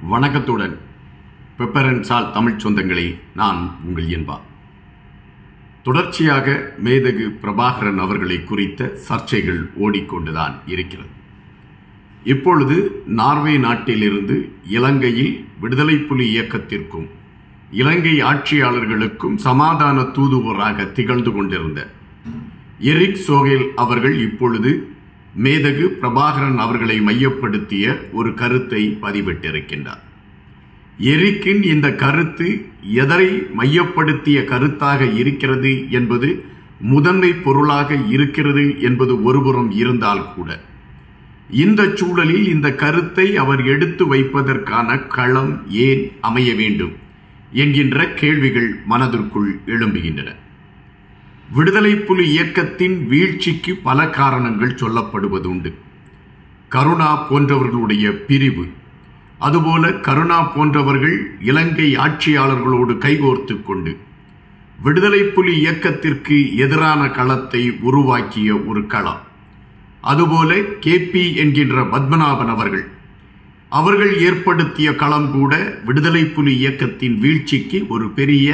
வணக்கத்துடன் பெப்பரன் சால் தமிழ் சொந்தங்களே நான் உங்கள் என்பா தொடர்ச்சியாக மேதகு பிரபாகரன் அவர்களை குறித்த சர்ச்சைகள் ஓடிக்கொண்டுதான் இருக்கிறது இப்பொழுது நார்வே நாட்டிலிருந்து இலங்கையில் விடுதலை புலி இயக்கத்திற்கும் இலங்கை ஆட்சியாளர்களுக்கும் சமாதான தூதுவராக திகழ்ந்து கொண்டிருந்த எரிக் சோகேல் அவர்கள் இப்பொழுது மேதகு பிரபாகரன் அவர்களை மையப்படுத்திய ஒரு கருத்தை பதிவிட்டிருக்கின்றார் எரிக்கின் இந்த கருத்து எதரை மையப்படுத்திய கருத்தாக இருக்கிறது என்பது முதன்மை பொருளாக இருக்கிறது என்பது ஒருபுறம் இருந்தால் கூட இந்த சூழலில் இந்த கருத்தை அவர் எடுத்து வைப்பதற்கான களம் ஏன் அமைய வேண்டும் என்கின்ற கேள்விகள் மனதிற்குள் எழும்புகின்றன விடுதலை புலி இயக்கத்தின் வீழ்ச்சிக்கு பல காரணங்கள் சொல்லப்படுவதுண்டு கருணா போன்றவர்களுடைய பிரிவு அதுபோல கருணா போன்றவர்கள் இலங்கை ஆட்சியாளர்களோடு கைகோர்த்து கொண்டு விடுதலை புலி இயக்கத்திற்கு எதிரான களத்தை உருவாக்கிய ஒரு களம் அதுபோல கே பி என்கின்ற பத்மநாபன் அவர்கள் அவர்கள் ஏற்படுத்திய களம் கூட விடுதலை புலி இயக்கத்தின் வீழ்ச்சிக்கு ஒரு பெரிய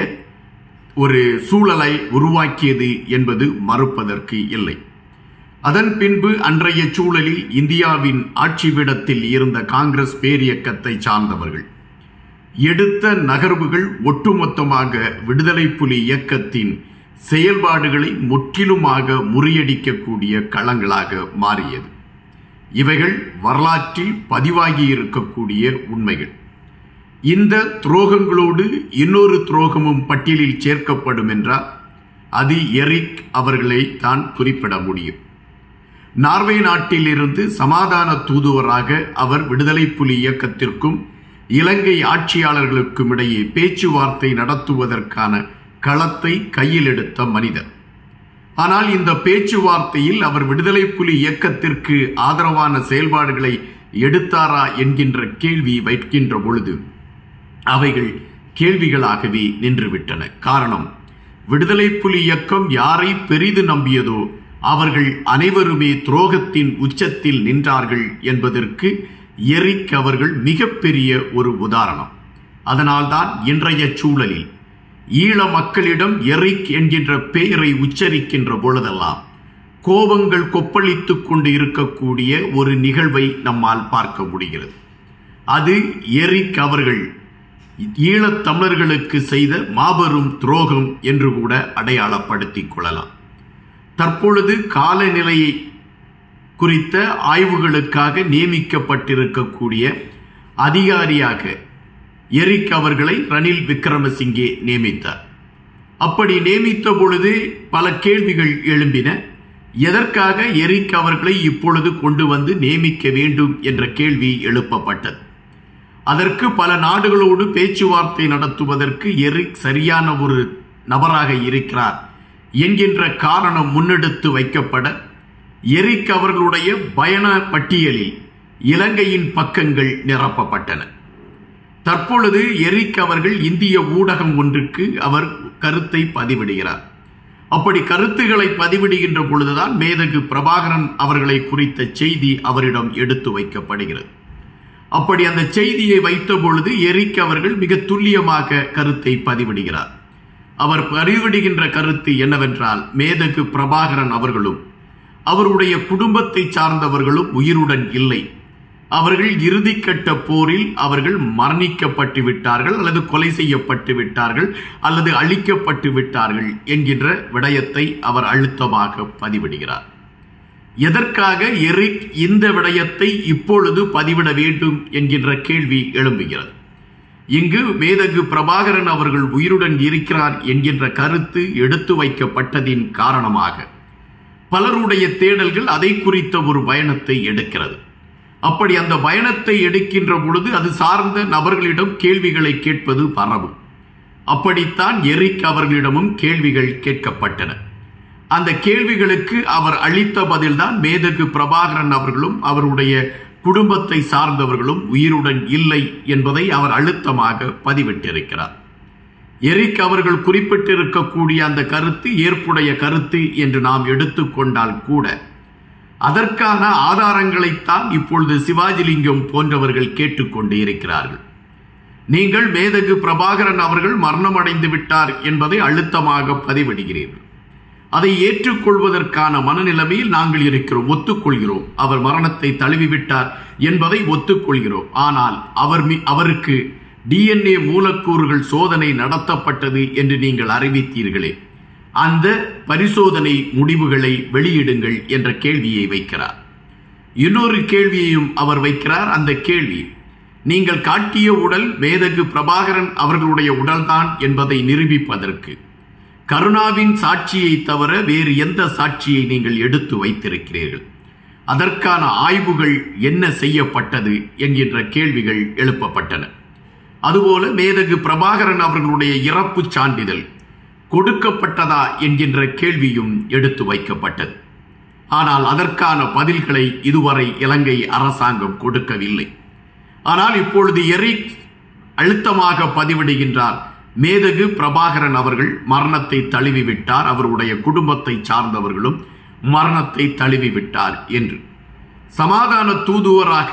ஒரு சூழலை உருவாக்கியது என்பது மறுப்பதற்கு இல்லை அதன் பின்பு அன்றைய சூழலில் இந்தியாவின் ஆட்சிவிடத்தில் இருந்த காங்கிரஸ் பேரியக்கத்தை சார்ந்தவர்கள் எடுத்த நகர்வுகள் ஒட்டுமொத்தமாக விடுதலை புலி இயக்கத்தின் செயல்பாடுகளை முற்றிலுமாக முறியடிக்கக்கூடிய களங்களாக மாறியது இவைகள் வரலாற்றில் பதிவாகி இருக்கக்கூடிய உண்மைகள் இந்த துரோகங்களோடு இன்னொரு துரோகமும் பட்டியலில் சேர்க்கப்படும் என்றால் அது எரிக் அவர்களை தான் குறிப்பிட முடியும் நார்வே நாட்டிலிருந்து சமாதான தூதுவராக அவர் விடுதலை புலி இயக்கத்திற்கும் இலங்கை ஆட்சியாளர்களுக்கும் இடையே பேச்சுவார்த்தை நடத்துவதற்கான களத்தை கையில் எடுத்த மனிதர் ஆனால் இந்த பேச்சுவார்த்தையில் அவர் விடுதலை புலி இயக்கத்திற்கு ஆதரவான செயல்பாடுகளை எடுத்தாரா என்கின்ற கேள்வி வைக்கின்ற பொழுது அவைகள் கேள்விகளாகவே நின்றுவிட்டன காரணம் விடுதலை புலி இயக்கம் யாரை பெரிது நம்பியதோ அவர்கள் அனைவருமே துரோகத்தின் உச்சத்தில் நின்றார்கள் என்பதற்கு எரிக் அவர்கள் மிகப்பெரிய ஒரு உதாரணம் அதனால்தான் இன்றைய சூழலில் ஈழ மக்களிடம் எரிக் என்கின்ற பெயரை உச்சரிக்கின்ற பொழுதெல்லாம் கோபங்கள் கொப்பளித்துக் கொண்டு இருக்கக்கூடிய ஒரு நிகழ்வை நம்மால் பார்க்க முடிகிறது அது எரிக் அவர்கள் ஈழத் தமிழர்களுக்கு செய்த மாபெரும் துரோகம் என்று கூட அடையாளப்படுத்திக் கொள்ளலாம் தற்பொழுது காலநிலையை குறித்த ஆய்வுகளுக்காக நியமிக்கப்பட்டிருக்கக்கூடிய அதிகாரியாக எரிக் அவர்களை ரணில் விக்ரமசிங்கே நியமித்தார் அப்படி நியமித்த பொழுது பல கேள்விகள் எழும்பின எதற்காக எரிக் அவர்களை இப்பொழுது கொண்டு வந்து நியமிக்க வேண்டும் என்ற கேள்வி எழுப்பப்பட்டது அதற்கு பல நாடுகளோடு பேச்சுவார்த்தை நடத்துவதற்கு எரிக் சரியான ஒரு நபராக இருக்கிறார் என்கின்ற காரணம் முன்னெடுத்து வைக்கப்பட எரிக் அவர்களுடைய பயண பட்டியலில் இலங்கையின் பக்கங்கள் நிரப்பப்பட்டன தற்பொழுது எரிக் அவர்கள் இந்திய ஊடகம் ஒன்றுக்கு அவர் கருத்தை பதிவிடுகிறார் அப்படி கருத்துக்களை பதிவிடுகின்ற பொழுதுதான் மேதகு பிரபாகரன் அவர்களை குறித்த செய்தி அவரிடம் எடுத்து வைக்கப்படுகிறது அப்படி அந்த செய்தியை வைத்த பொழுது எரிக் அவர்கள் மிக துல்லியமாக கருத்தை பதிவிடுகிறார் அவர் பதிவிடுகின்ற கருத்து என்னவென்றால் மேதகு பிரபாகரன் அவர்களும் அவருடைய குடும்பத்தை சார்ந்தவர்களும் உயிருடன் இல்லை அவர்கள் இறுதிக்கட்ட போரில் அவர்கள் மரணிக்கப்பட்டு விட்டார்கள் அல்லது கொலை செய்யப்பட்டு விட்டார்கள் அல்லது அழிக்கப்பட்டு விட்டார்கள் என்கின்ற விடயத்தை அவர் அழுத்தமாக பதிவிடுகிறார் எதற்காக எரிக் இந்த விடயத்தை இப்பொழுது பதிவிட வேண்டும் என்கின்ற கேள்வி எழும்புகிறது இங்கு மேதகு பிரபாகரன் அவர்கள் உயிருடன் இருக்கிறார் என்கின்ற கருத்து எடுத்து வைக்கப்பட்டதின் காரணமாக பலருடைய தேடல்கள் அதை குறித்த ஒரு பயணத்தை எடுக்கிறது அப்படி அந்த பயணத்தை எடுக்கின்ற பொழுது அது சார்ந்த நபர்களிடம் கேள்விகளை கேட்பது பரவும் அப்படித்தான் எரிக் அவர்களிடமும் கேள்விகள் கேட்கப்பட்டன அந்த கேள்விகளுக்கு அவர் அளித்த பதில்தான் மேதகு பிரபாகரன் அவர்களும் அவருடைய குடும்பத்தை சார்ந்தவர்களும் உயிருடன் இல்லை என்பதை அவர் அழுத்தமாக பதிவிட்டிருக்கிறார் எரிக் அவர்கள் குறிப்பிட்டிருக்கக்கூடிய அந்த கருத்து ஏற்புடைய கருத்து என்று நாம் எடுத்துக்கொண்டால் கூட அதற்கான ஆதாரங்களைத்தான் இப்பொழுது சிவாஜிலிங்கம் போன்றவர்கள் கேட்டுக்கொண்டு இருக்கிறார்கள் நீங்கள் மேதகு பிரபாகரன் அவர்கள் மரணமடைந்து விட்டார் என்பதை அழுத்தமாக பதிவிடுகிறீர்கள் அதை ஏற்றுக்கொள்வதற்கான மனநிலைமையில் நாங்கள் இருக்கிறோம் ஒத்துக்கொள்கிறோம் அவர் மரணத்தை தழுவிவிட்டார் என்பதை ஒத்துக்கொள்கிறோம் ஆனால் அவர் மீ- அவருக்கு டிஎன்ஏ மூலக்கூறுகள் சோதனை நடத்தப்பட்டது என்று நீங்கள் அறிவித்தீர்களே அந்த பரிசோதனை முடிவுகளை வெளியிடுங்கள் என்ற கேள்வியை வைக்கிறார் இன்னொரு கேள்வியையும் அவர் வைக்கிறார் அந்த கேள்வி நீங்கள் காட்டிய உடல் மேதகு பிரபாகரன் அவர்களுடைய உடல்தான் என்பதை நிரூபிப்பதற்கு கருணாவின் சாட்சியை தவிர வேறு எந்த சாட்சியை நீங்கள் எடுத்து வைத்திருக்கிறீர்கள் அதற்கான ஆய்வுகள் என்ன செய்யப்பட்டது என்கின்ற கேள்விகள் எழுப்பப்பட்டன அதுபோல மேதகு பிரபாகரன் அவர்களுடைய இறப்பு சான்றிதழ் கொடுக்கப்பட்டதா என்கின்ற கேள்வியும் எடுத்து வைக்கப்பட்டது ஆனால் அதற்கான பதில்களை இதுவரை இலங்கை அரசாங்கம் கொடுக்கவில்லை ஆனால் இப்பொழுது எரிக் அழுத்தமாக பதிவிடுகின்றார் மேதகு பிரபாகரன் அவர்கள் மரணத்தை தழுவிவிட்டார் அவருடைய குடும்பத்தை சார்ந்தவர்களும் மரணத்தை தழுவிவிட்டார் என்று சமாதான தூதுவராக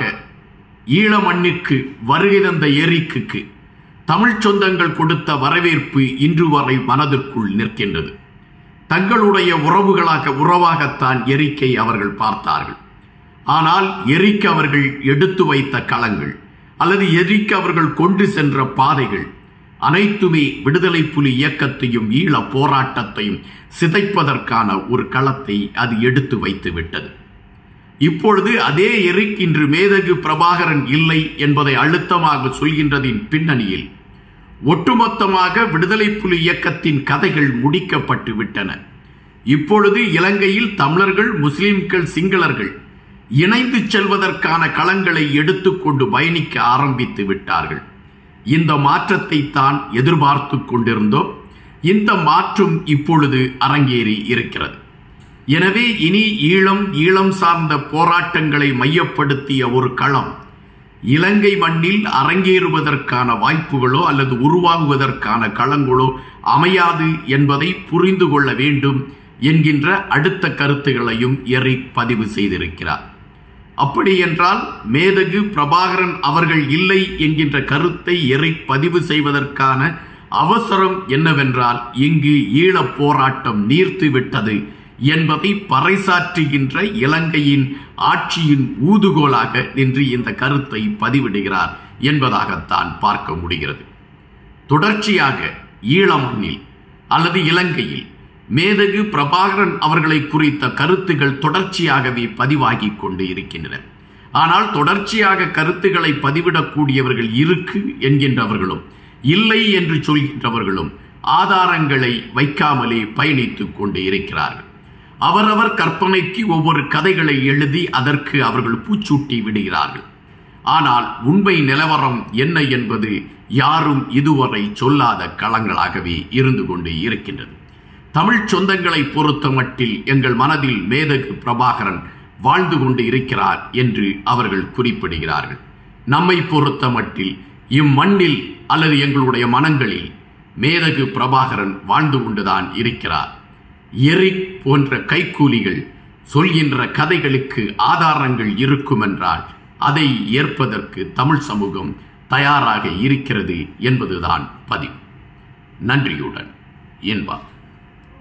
ஈழ மண்ணிற்கு வருகை தந்த எரிக்குக்கு தமிழ்ச் சொந்தங்கள் கொடுத்த வரவேற்பு இன்று வரை மனதிற்குள் நிற்கின்றது தங்களுடைய உறவுகளாக உறவாகத்தான் எரிக்கை அவர்கள் பார்த்தார்கள் ஆனால் எரிக் அவர்கள் எடுத்து வைத்த களங்கள் அல்லது எரிக் அவர்கள் கொண்டு சென்ற பாதைகள் அனைத்துமே விடுதலை புலி இயக்கத்தையும் ஈழ போராட்டத்தையும் சிதைப்பதற்கான ஒரு களத்தை அது எடுத்து வைத்து விட்டது இப்பொழுது அதே எரிக் இன்று மேதகு பிரபாகரன் இல்லை என்பதை அழுத்தமாக சொல்கின்றதின் பின்னணியில் ஒட்டுமொத்தமாக விடுதலை புலி இயக்கத்தின் கதைகள் முடிக்கப்பட்டு விட்டன இப்பொழுது இலங்கையில் தமிழர்கள் முஸ்லிம்கள் சிங்களர்கள் இணைந்து செல்வதற்கான களங்களை எடுத்துக்கொண்டு பயணிக்க ஆரம்பித்து விட்டார்கள் இந்த மாற்றத்தை தான் எதிர்பார்த்து கொண்டிருந்தோம் இந்த மாற்றம் இப்பொழுது அரங்கேறி இருக்கிறது எனவே இனி ஈழம் ஈழம் சார்ந்த போராட்டங்களை மையப்படுத்திய ஒரு களம் இலங்கை மண்ணில் அரங்கேறுவதற்கான வாய்ப்புகளோ அல்லது உருவாகுவதற்கான களங்களோ அமையாது என்பதை புரிந்து கொள்ள வேண்டும் என்கின்ற அடுத்த கருத்துகளையும் எரிக் பதிவு செய்திருக்கிறார் அப்படி என்றால் மேதகு பிரபாகரன் அவர்கள் இல்லை என்கின்ற கருத்தை எரிக் பதிவு செய்வதற்கான அவசரம் என்னவென்றால் இங்கு ஈழப் போராட்டம் நீர்த்து விட்டது என்பதை பறைசாற்றுகின்ற இலங்கையின் ஆட்சியின் ஊதுகோலாக நின்று இந்த கருத்தை பதிவிடுகிறார் என்பதாகத்தான் பார்க்க முடிகிறது தொடர்ச்சியாக ஈழ மண்ணில் அல்லது இலங்கையில் மேதகு பிரபாகரன் அவர்களை குறித்த கருத்துகள் தொடர்ச்சியாகவே பதிவாகிக் கொண்டு இருக்கின்றன ஆனால் தொடர்ச்சியாக கருத்துக்களை பதிவிடக்கூடியவர்கள் இருக்கு என்கின்றவர்களும் இல்லை என்று சொல்கின்றவர்களும் ஆதாரங்களை வைக்காமலே பயணித்துக் கொண்டு இருக்கிறார்கள் அவரவர் கற்பனைக்கு ஒவ்வொரு கதைகளை எழுதி அதற்கு அவர்கள் பூச்சூட்டி விடுகிறார்கள் ஆனால் உண்மை நிலவரம் என்ன என்பது யாரும் இதுவரை சொல்லாத களங்களாகவே இருந்து கொண்டு இருக்கின்றது தமிழ் சொந்தங்களை பொறுத்த மட்டில் எங்கள் மனதில் மேதகு பிரபாகரன் வாழ்ந்து கொண்டு இருக்கிறார் என்று அவர்கள் குறிப்பிடுகிறார்கள் நம்மை பொறுத்த மட்டில் இம்மண்ணில் அல்லது எங்களுடைய மனங்களில் மேதகு பிரபாகரன் வாழ்ந்து கொண்டுதான் இருக்கிறார் எரிக் போன்ற கைக்கூலிகள் சொல்கின்ற கதைகளுக்கு ஆதாரங்கள் இருக்குமென்றால் அதை ஏற்பதற்கு தமிழ் சமூகம் தயாராக இருக்கிறது என்பதுதான் பதிவு நன்றியுடன் என்பார்